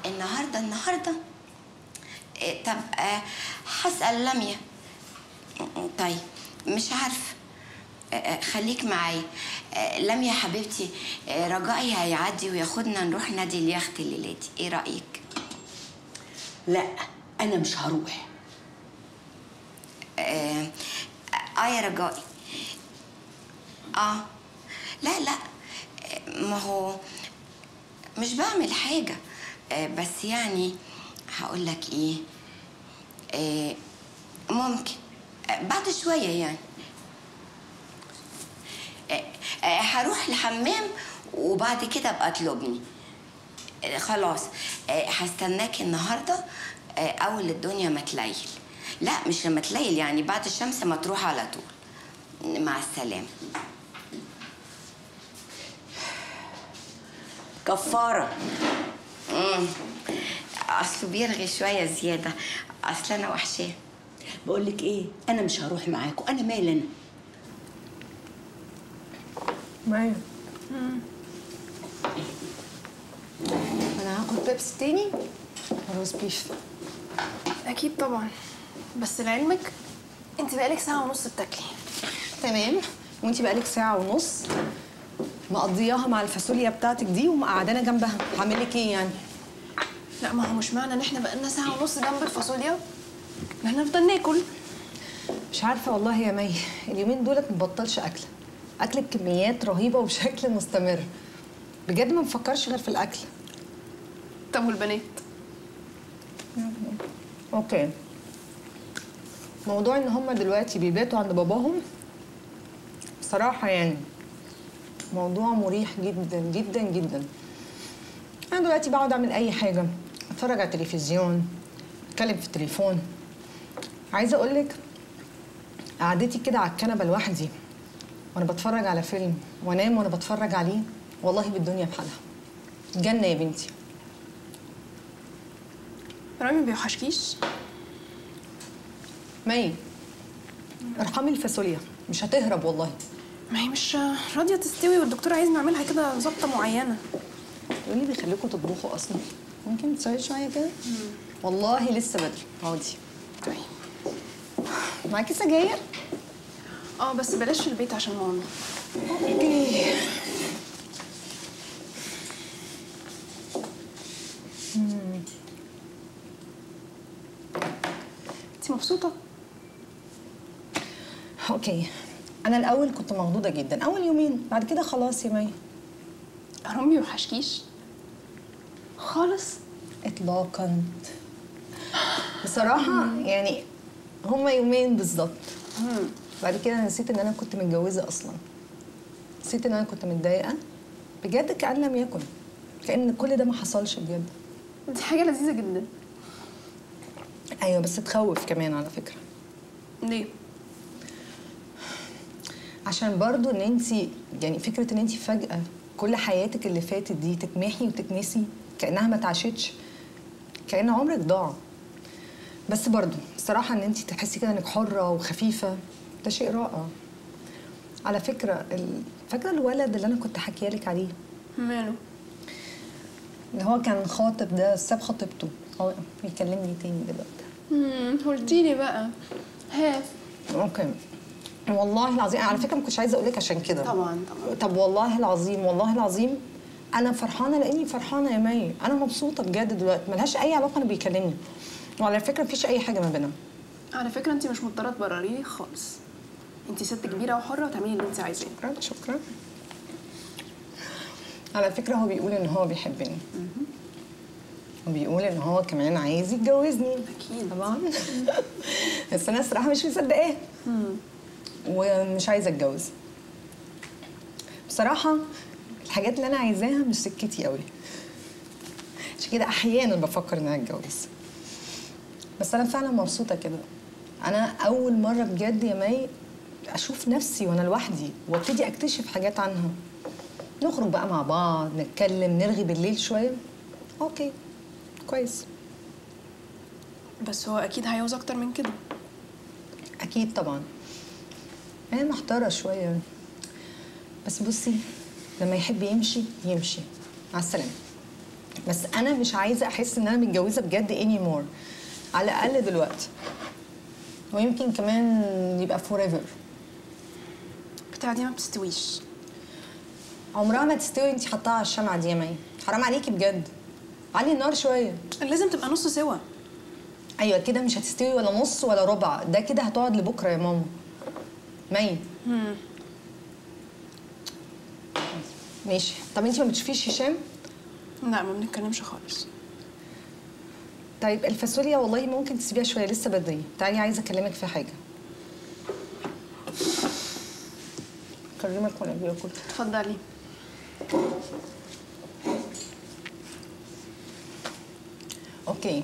النهارده النهارده إيه، طب آه، هسأل لميا طيب مش عارفه آه، آه، خليك معايا آه، لميا حبيبتي آه، رجائي هيعدي وياخدنا نروح نادي اليخت الليله دي ايه رايك لا انا مش هروح آه, اه يا رجائي اه لا لا آه، ما هو مش بعمل حاجة آه بس يعني هقول لك ايه آه ممكن آه بعد شوية يعني آه آه هروح الحمام وبعد كده ابقى اطلبني آه خلاص آه هستناك النهارده آه اول الدنيا ما تليل لا مش لما تليل يعني بعد الشمس ما تروح على طول مع السلامه كفاره امم اصله بيرغي شويه زياده اصل انا وحشاه بقول لك ايه انا مش هروح معاكم انا مالي انا مايا انا هاخد بيبس تاني روز بيف اكيد طبعا بس لعلمك انت بقالك ساعه ونص بتاكلي تمام وانتي بقالك ساعة ونص مقضياها مع الفاصوليا بتاعتك دي ومقعدانا جنبها هعمل لك ايه يعني لا ما هو مش معنى ان احنا بقالنا ساعه ونص جنب الفاصوليا ان احنا نفضل ناكل مش عارفة والله يا مي اليومين دولت مبطلش أكل أكل بكميات رهيبة وبشكل مستمر بجد ما بفكرش غير في الأكل طب والبنات اوكي موضوع ان هم دلوقتي بيباتوا عند باباهم بصراحة يعني موضوع مريح جدا جدا جدا انا دلوقتي بقعد اعمل اي حاجة اتفرج على التلفزيون اتكلم في التليفون عايزة اقولك قعدتي كده على الكنبة لوحدي وانا بتفرج على فيلم وانام وانا بتفرج عليه والله بالدنيا بحالها جنة يا بنتي رامي ما بيوحشكيش مي ارحمي الفاصوليا مش هتهرب والله ما هي مش راضيه تستوي والدكتور عايز نعملها كده ظبطه معينه ايه اللي بيخليكم تطبخوا اصلا ممكن تسوي شويه كده والله لسه بدري اقعدي طيب معاكي سجاير اه بس بلاش في البيت عشان ماما اوكي انت مبسوطه اوكي انا الاول كنت مخضوضه جدا اول يومين بعد كده خلاص يا مي رامي ما بيوحشكيش خالص اطلاقا بصراحه يعني هما يومين بالظبط بعد كده أنا نسيت ان انا كنت متجوزه اصلا نسيت ان انا كنت متضايقه بجد كأن لم يكن كأن كل ده ما حصلش بجد دي حاجه لذيذه جدا ايوه بس تخوف كمان على فكره ليه عشان برضو ان انت يعني فكره ان انت فجاه كل حياتك اللي فاتت دي تتمحي وتتنسي كانها ما اتعاشتش كان عمرك ضاع بس برضو الصراحه ان انت تحسي كده انك حره وخفيفه ده شيء رائع على فكره ال- فاكره الولد اللي انا كنت حكيه لك عليه ماله اللي هو كان خاطب ده ساب خطيبته هو بيكلمني تاني دلوقتي امم قلتيلي بقى هاف اوكي والله العظيم على فكره ما كنتش عايزه اقول لك عشان كده طبعا طبعا طب والله العظيم والله العظيم انا فرحانه لاني فرحانه يا مي انا مبسوطه بجد دلوقتي ملهاش اي علاقه انه بيكلمني وعلى فكره مفيش اي حاجه ما بيننا على فكره انت مش مضطره تبرريه خالص انت ست كبيره وحره وتعملي اللي انت عايزاه شكرا شكرا على فكره هو بيقول ان هو بيحبني وبيقول ان هو كمان عايز يتجوزني أكيد. طبعا بس انا الصراحه مش مصدقاه ومش عايزه اتجوز بصراحه الحاجات اللي انا عايزاها مش سكتي قوي عشان كده احيانا بفكر ان انا اتجوز بس انا فعلا مبسوطه كده انا اول مره بجد يا مي اشوف نفسي وانا لوحدي وابتدي اكتشف حاجات عنها نخرج بقى مع بعض نتكلم نرغي بالليل شويه اوكي كويس بس هو اكيد هيعوز اكتر من كده اكيد طبعا انا محتاره شويه بس بصي لما يحب يمشي يمشي مع السلامه بس انا مش عايزه احس ان انا متجوزه بجد اني مور على الاقل دلوقتي ويمكن كمان يبقى فور ايفر بتاع دي ما بتستويش عمرها ما تستوي انت حطاها على الشمعة دي يا مي حرام عليكي بجد علي النار شويه لازم تبقى نص سوا ايوه كده مش هتستوي ولا نص ولا ربع ده كده هتقعد لبكره يا ماما مي ماشي طب انت ما بتشوفيش هشام لا ما بنتكلمش خالص طيب الفاصوليا والله ممكن تسيبيها شويه لسه بدري تعالي عايزه اكلمك في حاجه اكلمك وانا باكل اتفضلي اوكي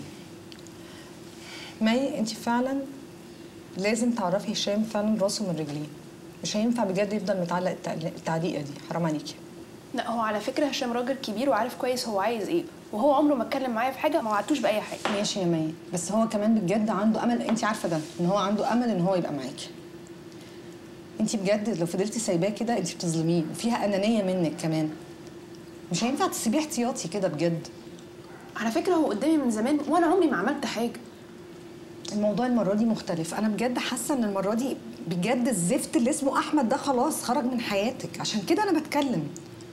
مي انت فعلا لازم تعرفي هشام فعلا راسه من رجليه مش هينفع بجد يفضل متعلق التعليق- التعليقه دي حرام عليكي لا هو على فكره هشام راجل كبير وعارف كويس هو عايز ايه وهو عمره ما اتكلم معايا في حاجه ما وعدتوش باي حاجه ماشي يا مي بس هو كمان بجد عنده امل انت عارفه ده ان هو عنده امل ان هو يبقى معاكي انت بجد لو فضلتي سايباه كده انت بتظلميه وفيها انانيه منك كمان مش هينفع تسيبيه احتياطي كده بجد على فكره هو قدامي من زمان وانا عمري ما عملت حاجه الموضوع المره دي مختلف انا بجد حاسه ان المره دي بجد الزفت اللي اسمه احمد ده خلاص خرج من حياتك عشان كده انا بتكلم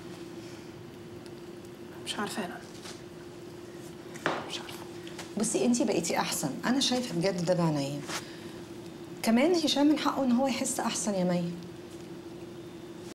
مش عارفه انا مش عارفه بصي انت بقيتي احسن انا شايفه بجد ده بعينيا كمان هشام من حقه ان هو يحس احسن يا مي